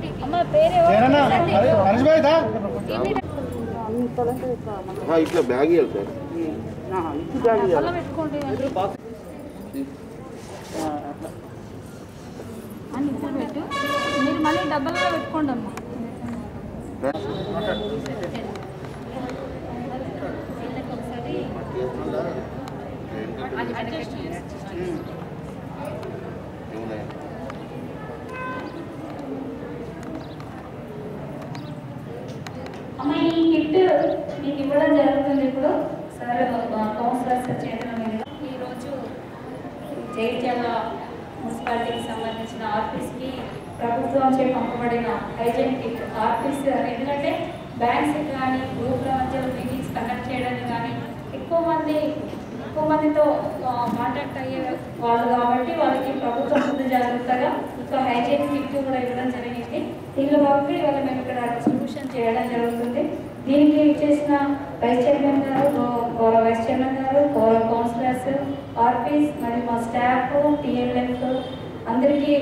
అమ్మ పేరు హరీష్ భాయ్ దా ఇట్లా బ్యాగ్ ఇవ్వాలి సార్ డబ్బల్లో పెట్టుకోండి అని ఇక్కడ పెట్టు మీరు మళ్ళీ డబ్బల్లో పెట్టుకోండి అమ్మ అమ్మ ఈ కిట్ మీకు ఇవ్వడం జరుగుతుంది ఇప్పుడు సార్ కౌన్సిలర్స్ చేతుల మీదుగా ఈరోజు జైత్యాల మున్సిపాలిటీకి సంబంధించిన ఆఫీస్కి ప్రభుత్వంచే పంపబడిన హైజీన్ కిట్ ఆఫీస్ ఎందుకంటే బ్యాంక్స్ కానీ గ్రూప్ల మధ్య మీటింగ్స్ కండక్ట్ చేయడానికి కానీ ఎక్కువ మంది ఎక్కువ మందితో కాంటాక్ట్ అయ్యే వాళ్ళు కాబట్టి వాళ్ళకి ప్రభుత్వం ముందు జాగ్రత్తగా ఒక హైజీన్ కిట్ కూడా ఇవ్వడం జరిగింది దీనిలో భాగంగా ఇవాళ మేము ఇక్కడ డిస్ట్రిబ్యూషన్ చేయడం జరుగుతుంది దీనికి ఇచ్చేసిన వైస్ చైర్మన్ గారు గౌ- గౌరవ వైస్ చైర్మన్ గారు గౌరవ కౌన్సిలర్స్ ఆర్పీస్ మరియు మా స్టాఫ్ టీఎల్ఎఫ్ అందరికీ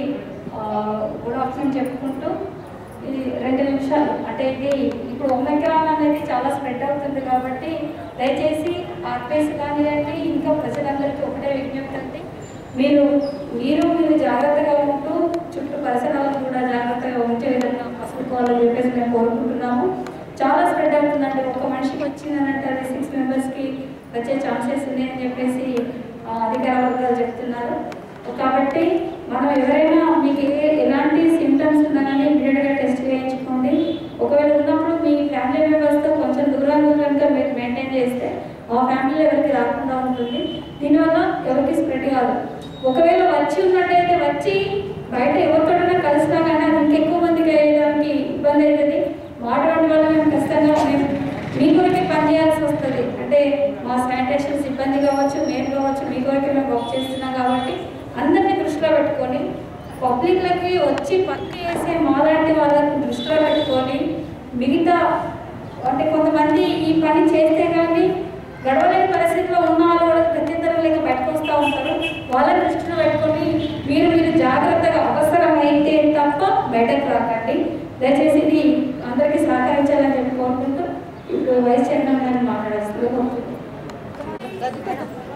గుడ్ ఆఫ్టర్నూన్ చెప్పుకుంటూ ఇది రెండు నిమిషాలు అంటే ఇది ఇప్పుడు ఒమైక్రాన్ అనేది చాలా స్ప్రెడ్ అవుతుంది కాబట్టి దయచేసి ఆర్పీస్ కానివ్వండి ఇంకా ప్రజలందరికీ ఒకటే విజ్ఞప్తి అండి మీరు మీరు మీరు జాగ్రత్తగా ఉంటూ చుట్టూ పరిసరాలను కూడా జాగ్రత్తగా ఉంచే విధంగా పసుపుకోవాలని చెప్పేసి మేము కోరుకుంటున్నాము చాలా స్ప్రెడ్ అవుతుందండి ఒక మనిషికి వచ్చిందనంటే అది సిక్స్ మెంబర్స్కి వచ్చే ఛాన్సెస్ ఉన్నాయని చెప్పేసి ఆ, అధికార వర్గాలు చెప్తున్నారు కాబట్టి మనం ఎవరైనా మీకు ఏ ఎలాంటి సిమ్టమ్స్ ఉన్నా కానీ ఇమీడియట్గా టెస్ట్ చేయించుకోండి ఒకవేళ ఉన్నప్పుడు మీ ఫ్యామిలీ మెంబర్స్తో కొంచెం దూరంగా కనుక మీరు మెయింటైన్ చేస్తే ఆ ఫ్యామిలీ ఎవరికి రాకుండా ఉంటుంది దీనివల్ల ఎవరికి స్ప్రెడ్ కాదు ఒకవేళ వచ్చి ఉన్నట్టయితే వచ్చి బయట ఎవరితోటైనా కలిసినా కానీ అది ఇంకెక్కువ మందికి అయ్యేదానికి ఇబ్బంది అవుతుంది వాటి వల్ల మేము ఖచ్చితంగా మేము మీ కొరకే పనిచేయాల్సి వస్తుంది అంటే మా శానిటేషన్ సిబ్బంది కావచ్చు మేము కావచ్చు మీ కొరకే మేము వర్క్ చేస్తున్నాం కాబట్టి అందరినీ దృష్టిలో పెట్టుకొని పబ్లిక్లకి వచ్చి పని చేసే మాలాంటి వాళ్ళని దృష్టిలో పెట్టుకొని మిగతా అంటే కొంతమంది ఈ పని చేస్తే కానీ గడవలేని పరిస్థితిలో ఉన్న వాళ్ళు కూడా ప్రత్యర్థులు లేక బయటకు వస్తూ ఉంటారు వాళ్ళని దృష్టిలో పెట్టుకొని మీరు మీరు జాగ్రత్తగా అవసరం అయితే తప్ప బయటకు రాకండి దయచేసి ఇది అందరికీ సహకరించాలని చెప్పి కోరుకుంటూ ఇప్పుడు వైస్ చైర్మన్ గారిని మాట్లాడేస్తుంది కోరుకుంటున్నాను